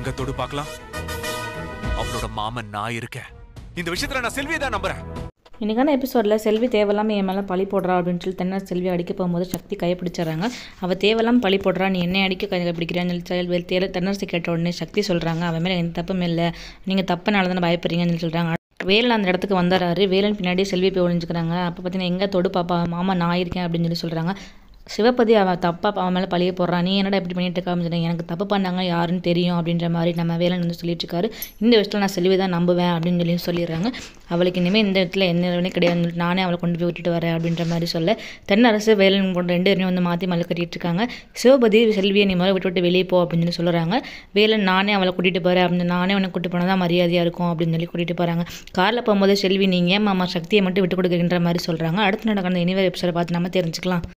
எங்க தொடு பார்க்கலாம் அவளோட மாமன் நான் இருக்கேன் இந்த விஷயத்துல நான் செல்வியை தான் நம்புறேன் இன்றைக்கான எபிசோடில் செல்வி தேவையில்லாமல் என் மேலே பழி போடுறா அப்படின்னு சொல்லி தென்னர் செல்வி அடிக்க போகும்போது சக்தி கைப்பிடிச்சிடுறாங்க அவள் தேவையில்லாமல் பழி போடுறா நீ என்ன அடிக்க கை பிடிக்கிறான்னு சொல்லி செல்வி தேல தென்னரசு கேட்ட உடனே சக்தி சொல்கிறாங்க அவன் மேலே எந்த தப்பும் இல்லை நீங்கள் தப்புனால தானே பயப்படுறீங்கன்னு சொல்லி சொல்கிறாங்க வேலன் அந்த இடத்துக்கு வந்துடுறாரு வேலன் பின்னாடியே செல்வி போய் ஒழிஞ்சுக்கிறாங்க அப்போ பார்த்தீங்கன்னா எங்கே தொடு பாப்பா மாமா நான் இருக்கேன் அப்படின்னு சொல்லி சொல்கிறாங்க சிவபதி அவன் தப்பா அவன் மேலே பழிய போடுறான் நீ என்னடா இப்படி பண்ணிட்டு இருக்கான்னு சொல்லி எனக்கு தப்பு பண்ணாங்க யாருன்னு தெரியும் அப்படின்ற மாதிரி நம்ம வேலன் வந்து சொல்லிட்டு இருக்காரு இந்த விஷயத்தில் நான் செல்வி தான் நம்புவேன் அப்படின்னு சொல்லி சொல்லிடுறாங்க அவளுக்கு இனிமேல் இந்த இடத்துல என்ன வேணும் கிடையாது நானே அவளை கொண்டு போய் விட்டுட்டு வரேன் அப்படின்ற மாதிரி சொல்ல தென்னரசு வேலன் கொண்டு ரெண்டு பேருமே வந்து மாற்றி மலை கட்டிட்டு இருக்காங்க சிவபதி செல்வியை நீ முதல்ல விட்டு விட்டு வெளியே போ அப்படின்னு சொல்லி சொல்கிறாங்க வேலன் நானே அவளை கூட்டிகிட்டு போகிறேன் அப்படின்னு நானே அவனை கூட்டிட்டு போனால் தான் மரியாதையாக இருக்கும் அப்படின்னு சொல்லி கூட்டிகிட்டு போகிறாங்க காரில் போகும்போது செல்வி நீங்கள் ஏன் மாமா சக்தியை மட்டும் விட்டு கொடுக்குறன்ற மாதிரி சொல்கிறாங்க அடுத்து நடக்கிற இனிவர் எபிசோட பார்த்து நம்ம தெரிஞ்சுக்கலாம்